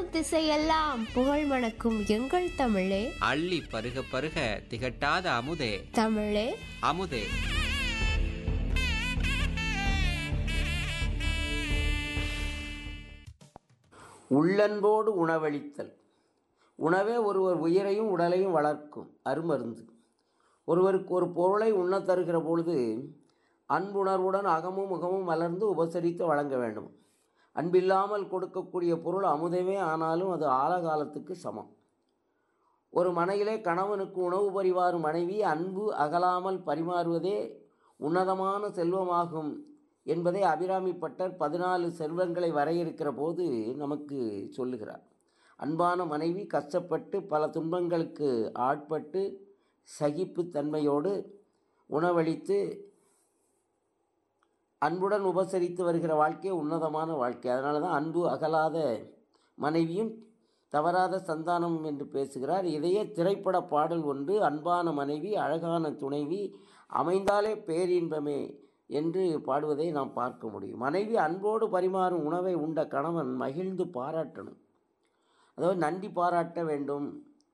திசையெல்லாம் புகழ் மணக்கும் எங்கள் தமிழே அள்ளி பருக பருக திகட்டாத அமுதே தமிழே அமுதே உள்ளன்போடு உணவளித்தல் உணவே ஒருவர் உயிரையும் உடலையும் வளர்க்கும் அருமருந்து ஒருவருக்கு ஒரு பொருளை உண்ணத் தருகிற பொழுது அன்புணர்வுடன் அகமும் முகமும் மலர்ந்து உபசரித்து வழங்க வேண்டும் அன்பில்லாமல் கொடுக்கக்கூடிய பொருள் அமுதமே ஆனாலும் அது ஆழகாலத்துக்கு சமம் ஒரு மனையிலே கணவனுக்கு உணவு பரிமாறும் மனைவி அன்பு அகலாமல் பரிமாறுவதே உன்னதமான செல்வமாகும் என்பதை அபிராமி பட்டர் பதினாலு செல்வங்களை வரையறுக்கிற போது நமக்கு சொல்லுகிறார் அன்பான மனைவி கஷ்டப்பட்டு பல துன்பங்களுக்கு ஆட்பட்டு சகிப்புத்தன்மையோடு உணவளித்து அன்புடன் உபசரித்து வருகிற வாழ்க்கை உன்னதமான வாழ்க்கை அதனால தான் அன்பு அகலாத மனைவியும் தவறாத சந்தானம் என்று பேசுகிறார் இதையே திரைப்பட பாடல் ஒன்று அன்பான மனைவி அழகான துணைவி அமைந்தாலே பேரின்பமே என்று பாடுவதை நாம் பார்க்க முடியும் மனைவி அன்போடு பரிமாறும் உணவை உண்ட கணவன் மகிழ்ந்து பாராட்டணும் அதாவது நன்றி பாராட்ட வேண்டும்